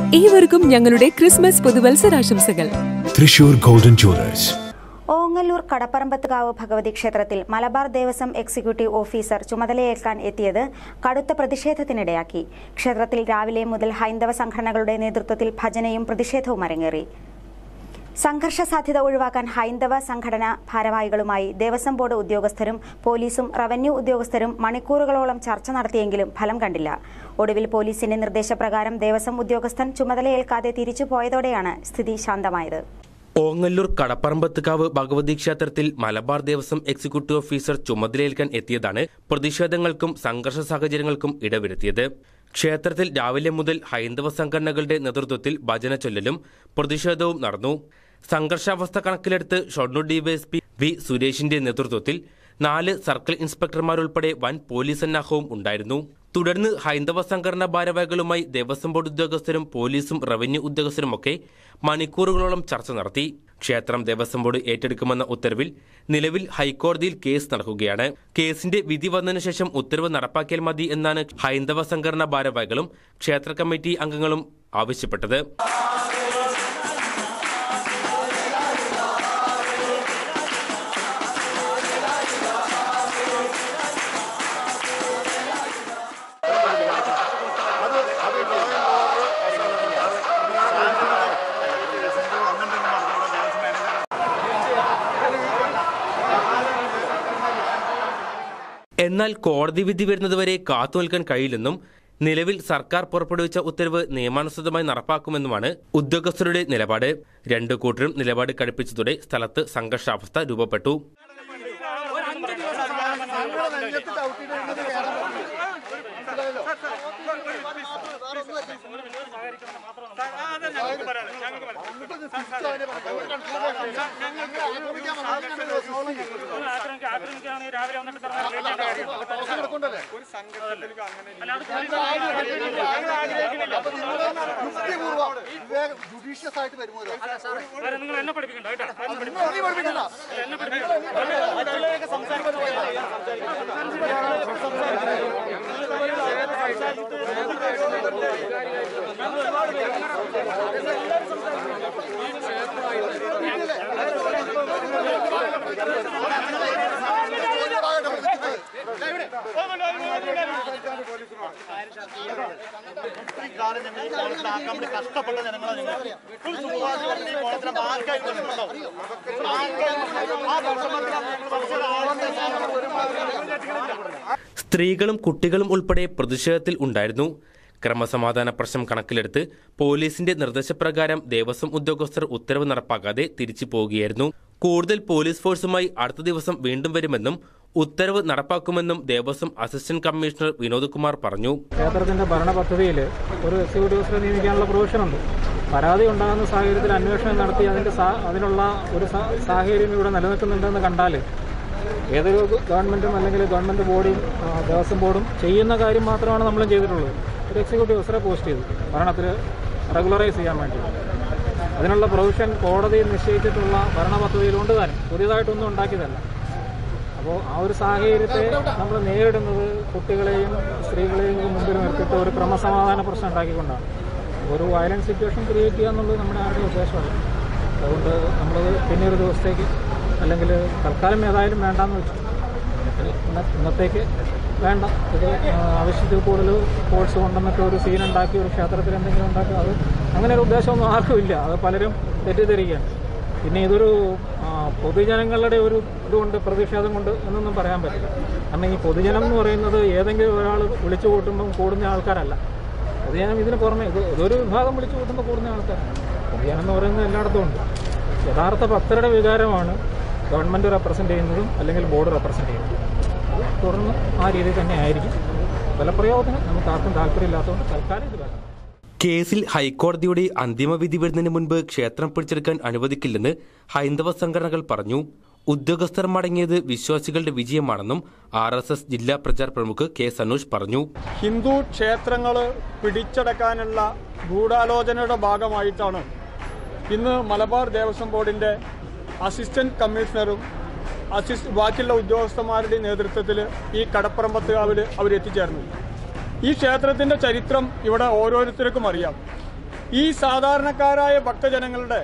ഏവർക്കും ഞങ്ങളുടെ ക്രിസ്മസ് പുതുവത്സരാശംസകൾ തൃശൂർ ഗോൾഡൻ ജ്വല്ലേഴ്സ് ഓങ്ങല്ലൂർ കടപ്പറമ്പത്തുകാവ് ഭഗവതി ക്ഷേത്രത്തിൽ മലബാർ ദേവസ്വം എക്സിക്യൂട്ടീവ് ഓഫീസർ ചുമതലയേൽക്കാൻ എത്തിയത് കടുത്ത പ്രതിഷേധത്തിനിടയാക്കി ക്ഷേത്രത്തിൽ രാവിലെ മുതൽ ഹൈന്ദവ സംഘടനകളുടെ നേതൃത്വത്തിൽ ഭജനയും പ്രതിഷേധവും അരങ്ങേറി സംഘർഷ സാധ്യത ഒഴിവാക്കാൻ ഹൈന്ദവ സംഘടന ഭാരവാഹികളുമായി ദേവസ്വം ബോർഡ് ഉദ്യോഗസ്ഥരും പോലീസും റവന്യൂ ഉദ്യോഗസ്ഥരും മണിക്കൂറുകളോളം ചർച്ച നടത്തിയെങ്കിലും ഫലം കണ്ടില്ല ഒടുവിൽ പോലീസിന്റെ നിർദ്ദേശപ്രകാരം ദേവസ്വം ഉദ്യോഗസ്ഥൻ ചുമതലയേൽക്കാതെ തിരിച്ചുപോയതോടെയാണ് സ്ഥിതി ശാന്തമായത് ഓങ്ങല്ലൂർ കടപ്പറമ്പത്തുകാവ് ഭഗവതി ക്ഷേത്രത്തിൽ മലബാർ ദേവസ്വം എക്സിക്യൂട്ടീവ് ഓഫീസർ ചുമതലയേൽക്കാൻ എത്തിയതാണ് പ്രതിഷേധങ്ങൾക്കും സംഘർഷ സാഹചര്യങ്ങൾക്കും ഇടവരുത്തിയത് ക്ഷേത്രത്തിൽ രാവിലെ മുതൽ ഹൈന്ദവ സംഘടനകളുടെ നേതൃത്വത്തിൽ ഭജന ചൊല്ലലും പ്രതിഷേധവും നടന്നു സംഘർഷാവസ്ഥ കണക്കിലെടുത്ത് ഷൊർണൂർ ഡിവൈഎസ്പി വി സുരേഷിന്റെ നേതൃത്വത്തിൽ നാല് സർക്കിൾ ഇൻസ്പെക്ടർമാരുൾപ്പെടെ വൻ പോലീസ് സന്നാഹവും ഉണ്ടായിരുന്നു തുടർന്ന് ഹൈന്ദവ സംഘടനാ ഭാരവാഹികളുമായി ദേവസ്വം ബോർഡ് ഉദ്യോഗസ്ഥരും പോലീസും റവന്യൂ ഉദ്യോഗസ്ഥരുമൊക്കെ മണിക്കൂറുകളോളം ചർച്ച നടത്തി ക്ഷേത്രം ദേവസ്വം ബോർഡ് ഏറ്റെടുക്കുമെന്ന ഉത്തരവിൽ നിലവിൽ ഹൈക്കോടതിയിൽ കേസ് നടക്കുകയാണ് കേസിന്റെ വിധി വന്നതിനു ശേഷം ഉത്തരവ് നടപ്പാക്കിയാൽ മതി എന്നാണ് ഹൈന്ദവ സംഘടനാ ഭാരവാഹികളും ക്ഷേത്ര കമ്മിറ്റി അംഗങ്ങളും ആവശ്യപ്പെട്ടത് എന്നാൽ കോടതി വിധി വരുന്നതുവരെ കാത്തു നിൽക്കാൻ കഴിയില്ലെന്നും നിലവിൽ സർക്കാർ പുറപ്പെടുവിച്ച ഉത്തരവ് നിയമാനുസൃതമായി നടപ്പാക്കുമെന്നുമാണ് ഉദ്യോഗസ്ഥരുടെ നിലപാട് രണ്ടു കൂട്ടരും നിലപാട് കടുപ്പിച്ചതോടെ സ്ഥലത്ത് സംഘർഷാവസ്ഥ രൂപപ്പെട്ടു ജുഡീഷ്യസ് ആയിട്ട് വരുമോ നിങ്ങൾ എന്നെ പഠിപ്പിക്കണ്ട കേട്ടോ നീ പഠിപ്പിക്കണ്ട കഷ്ടപ്പെട്ട ജനങ്ങളെ നിങ്ങൾ ഒരു സുഖവാസികളും ഈ കോളത്തിലെ ആർക്കായി വന്നിട്ടുണ്ടാവും ആ സ്ത്രീകളും കുട്ടികളും ഉൾപ്പെടെ പ്രതിഷേധത്തിൽ ഉണ്ടായിരുന്നു ക്രമസമാധാന പ്രശ്നം കണക്കിലെടുത്ത് പോലീസിന്റെ നിർദ്ദേശപ്രകാരം ദേവസ്വം ഉദ്യോഗസ്ഥർ ഉത്തരവ് നടപ്പാക്കാതെ തിരിച്ചു പോവുകയായിരുന്നു കൂടുതൽ പോലീസ് ഫോഴ്സുമായി അടുത്ത ദിവസം വീണ്ടും വരുമെന്നും ഉത്തരവ് നടപ്പാക്കുമെന്നും ദേവസ്വം അസിസ്റ്റന്റ് കമ്മീഷണർ വിനോദ് കുമാർ പറഞ്ഞു ക്ഷേത്രത്തിന്റെ ഭരണ പദ്ധതിയിൽ ഒരു എക്സിക്യൂട്ടീവ് ഓഫീസറെ നിയമിക്കാനുള്ള പ്രൊവിഷനുണ്ട് പരാതി ഉണ്ടാകുന്ന സാഹചര്യത്തിൽ അന്വേഷണം നടത്തി അതിന്റെ സാ- അതിനുള്ള ഒരു സാ- സാഹചര്യം ഇവിടെ നിലനിൽക്കുന്നുണ്ടെന്ന് കണ്ടാൽ ഏതൊരു ഗവൺമെന്റും അല്ലെങ്കിൽ ഗവൺമെന്റ് ബോഡിയും ആ, ദേവസ്വം ബോർഡും ചെയ്യുന്ന കാര്യം മാത്രമാണ് നമ്മളും ചെയ്തിട്ടുള്ളത് ഒരു എക്സിക്യൂട്ടീവ് ഓഫീസറെ പോസ്റ്റ് ചെയ്തു ഭരണത്തിൽ റെഗുലറൈസ് ചെയ്യാൻ വേണ്ടി അതിനുള്ള പ്രൊവിഷൻ കോടതി നിശ്ചയിച്ചിട്ടുള്ള ഭരണ പദ്ധതിയിലുണ്ട് താനും പുതിയതായിട്ടൊന്നും ഉണ്ടാക്കിയതല്ല അപ്പോൾ ആ ഒരു സാഹചര്യത്തെ നമ്മൾ നേരിടുന്നത് കുട്ടികളെയും സ്ത്രീകളെയും മുമ്പിൽ നിർത്തിയിട്ട് ഒരു ക്രമസമാധാന പ്രശ്നം ഉണ്ടാക്കിക്കൊണ്ടാണ് ഒരു വയലൻസ് സിറ്റുവേഷൻ ക്രിയേറ്റ് ചെയ്യുക എന്നുള്ളത് നമ്മുടെ ആരുടെ ഉദ്ദേശമല്ല അതുകൊണ്ട് നമ്മളത് പിന്നെ ഒരു ദിവസത്തേക്ക് അല്ലെങ്കിൽ തൽക്കാലം ഏതായാലും വേണ്ടാന്ന് വെച്ചു ഇന്ന- ഇന്നത്തേക്ക് വേണ്ട ഇത് ആ, ആവശ്യത്തിൽ കൂടുതൽ ഫോഴ്സ് കൊണ്ടുവന്നിട്ട് ഒരു സീൻ ഉണ്ടാക്കി ഒരു ക്ഷേത്രത്തിൽ എന്തെങ്കിലും ഉണ്ടാക്കി അത് അങ്ങനെ ഒരു ഉദ്ദേശമൊന്നും ആർക്കും ഇല്ല അത് പലരും തെറ്റിദ്ധരിക്കുകയാണ് പിന്നെ ഇതൊരു ആ, പൊതുജനങ്ങളുടെ ഒരു ഇതുകൊണ്ട് പ്രതിഷേധം കൊണ്ട് എന്നൊന്നും പറയാൻ പറ്റില്ല കാരണം ഈ പൊതുജനം എന്ന് പറയുന്നത് ഏതെങ്കിലും ഒരാൾ വിളിച്ചു കൂട്ടുമ്പം കൂടുന്ന ആൾക്കാരല്ല പൊതുജനം ഇതിന് പുറമെ ഇത് ഇതൊരു വിഭാഗം വിളിച്ചു കൂട്ടുമ്പോൾ കൂടുന്ന ആൾക്കാരാണ് പൊതുജനം എന്ന് പറയുന്നത് എല്ലായിടത്തും ഉണ്ട് യഥാർത്ഥ ഭക്തരുടെ വികാരമാണ് ഗവൺമെൻറ് റെപ്രസെൻ്റ് ചെയ്യുന്നതും അല്ലെങ്കിൽ ബോർഡ് റെപ്രസെൻ്റ് ചെയ്യുന്നതും അത് തുടർന്ന് ആ രീതിയിൽ തന്നെ ആയിരിക്കും ബലപ്രയോഗത്തിന് നമുക്ക് ആർക്കും താല്പര്യമില്ലാത്തതുകൊണ്ട് തൽക്കാലം ഇത് വേണം കേസിൽ ഹൈക്കോടതിയുടെ അന്തിമവിധി വരുന്നതിന് മുൻപ് ക്ഷേത്രം പിടിച്ചെടുക്കാൻ അനുവദിക്കില്ലെന്ന് ഹൈന്ദവ സംഘടനകൾ പറഞ്ഞു ഉദ്യോഗസ്ഥർ മടങ്ങിയത് വിശ്വാസികളുടെ വിജയമാണെന്നും ആർ എസ് എസ് ജില്ലാ പ്രചാർ പ്രമുഖ് കെ സനൂഷ് പറഞ്ഞു ഹിന്ദു ക്ഷേത്രങ്ങൾ പിടിച്ചടക്കാനുള്ള ഗൂഢാലോചനയുടെ ഭാഗമായിട്ടാണ് ഇന്ന് മലബാർ ദേവസ്വം ബോർഡിന്റെ അസിസ്റ്റന്റ് കമ്മീഷണറും അസിസ്റ്റ് ബാക്കിയുള്ള ഉദ്യോഗസ്ഥന്മാരുടെ നേതൃത്വത്തിൽ ഈ കടപ്പറമ്പത്തുകാവിൽ അവർ എത്തിച്ചേർന്നു ഈ ക്ഷേത്രത്തിന്റെ ചരിത്രം ഇവിടെ ഓരോരുത്തർക്കും അറിയാം ഈ സാധാരണക്കാരായ ഭക്തജനങ്ങളുടെ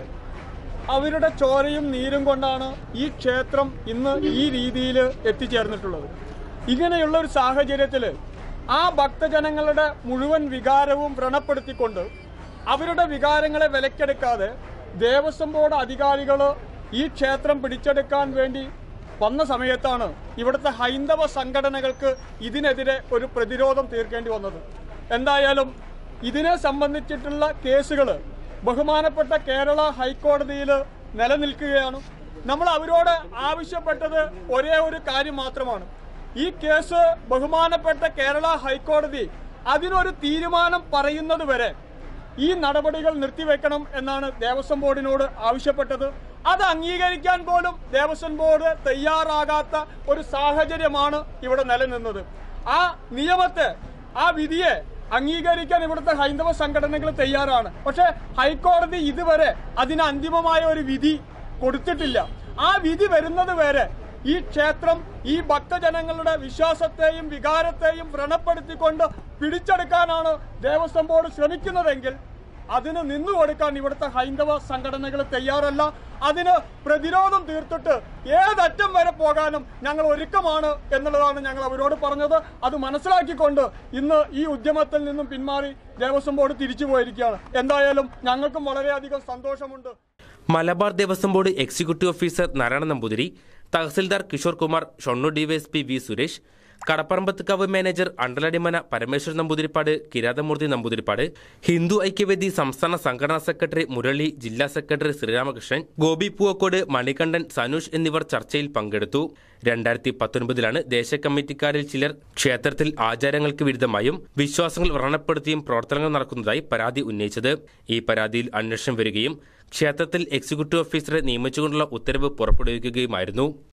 അവരുടെ ചോരയും നീരും കൊണ്ടാണ് ഈ ക്ഷേത്രം ഇന്ന് ഈ രീതിയിൽ എത്തിച്ചേർന്നിട്ടുള്ളത് ഇങ്ങനെയുള്ള ഒരു സാഹചര്യത്തിൽ ആ ഭക്തജനങ്ങളുടെ മുഴുവൻ വികാരവും വ്രണപ്പെടുത്തിക്കൊണ്ട് അവരുടെ വികാരങ്ങളെ വിലക്കെടുക്കാതെ ദേവസ്വം ബോർഡ് അധികാരികൾ ഈ ക്ഷേത്രം പിടിച്ചെടുക്കാൻ വേണ്ടി വന്ന സമയത്താണ് ഇവിടുത്തെ ഹൈന്ദവ സംഘടനകൾക്ക് ഇതിനെതിരെ ഒരു പ്രതിരോധം തീർക്കേണ്ടി വന്നത് എന്തായാലും ഇതിനെ സംബന്ധിച്ചിട്ടുള്ള കേസുകൾ ബഹുമാനപ്പെട്ട കേരള ഹൈക്കോടതിയിൽ നിലനിൽക്കുകയാണ് നമ്മൾ അവരോട് ആവശ്യപ്പെട്ടത് ഒരേ ഒരു കാര്യം മാത്രമാണ് ഈ കേസ് ബഹുമാനപ്പെട്ട കേരള ഹൈക്കോടതി അതിനൊരു തീരുമാനം പറയുന്നത് വരെ ഈ നടപടികൾ നിർത്തിവെക്കണം എന്നാണ് ദേവസ്വം ബോർഡിനോട് ആവശ്യപ്പെട്ടത് അത് അംഗീകരിക്കാൻ പോലും ദേവസ്വം ബോർഡ് തയ്യാറാകാത്ത ഒരു സാഹചര്യമാണ് ഇവിടെ നിലനിന്നത് ആ നിയമത്തെ ആ വിധിയെ അംഗീകരിക്കാൻ ഇവിടുത്തെ ഹൈന്ദവ സംഘടനകൾ തയ്യാറാണ് പക്ഷെ ഹൈക്കോടതി ഇതുവരെ അതിന് അന്തിമമായ ഒരു വിധി കൊടുത്തിട്ടില്ല ആ വിധി വരുന്നത് വരെ ഈ ക്ഷേത്രം ഈ ഭക്തജനങ്ങളുടെ വിശ്വാസത്തെയും വികാരത്തെയും വ്രണപ്പെടുത്തിക്കൊണ്ട് പിടിച്ചെടുക്കാനാണ് ദേവസ്വം ബോർഡ് ശ്രമിക്കുന്നതെങ്കിൽ അതിന് നിന്നുകൊടുക്കാൻ ഇവിടുത്തെ ഹൈന്ദവ സംഘടനകൾ തയ്യാറല്ല അതിന് പ്രതിരോധം തീർത്തിട്ട് ഏതറ്റം വരെ പോകാനും ഞങ്ങൾ ഒരുക്കമാണ് എന്നുള്ളതാണ് ഞങ്ങൾ അവരോട് പറഞ്ഞത് അത് മനസ്സിലാക്കിക്കൊണ്ട് ഇന്ന് ഈ ഉദ്യമത്തിൽ നിന്നും പിന്മാറി ദേവസ്വം ബോർഡ് തിരിച്ചു പോയിരിക്കുകയാണ് എന്തായാലും ഞങ്ങൾക്കും വളരെയധികം സന്തോഷമുണ്ട് Malabar Devaswom board executive officer Narayana Namboothiri tahsildar Kishore Kumar Shoranur DYSP V Suresh Kadaparambathukavu manager Andaladimana Parameshwar Namboothiripad Kirathamoorthy Namboothiripad Hindu Aikyavedi സംസ്ഥാന സംഘടനാ സെക്രട്ടറി മുരളി ജില്ലാ സെക്രട്ടറി ശ്രീരാമകൃഷ്ണൻ ഗോപി പൂവക്കോട് മണികണ്ഠൻ സനൂഷ് എന്നിവർ ചർച്ചയിൽ പങ്കെടുത്തു രണ്ടായിരത്തി പത്തൊൻപതിലാണ് ദേശ കമ്മിറ്റിക്കാരിൽ ചിലർ ക്ഷേത്രത്തിൽ ആചാരങ്ങൾക്ക് വിരുദ്ധമായും വിശ്വാസങ്ങൾ വ്രണപ്പെടുത്തിയും പ്രവർത്തനങ്ങൾ നടക്കുന്നതായി പരാതി ഉന്നയിച്ചത് ഈ പരാതിയിൽ അന്വേഷണം വരികയും ക്ഷേത്രത്തിൽ എക്സിക്യൂട്ടീവ് ഓഫീസറെ നിയമിച്ചുകൊണ്ടുള്ള ഉത്തരവ് പുറപ്പെടുവിക്കുകയുമായിരുന്നു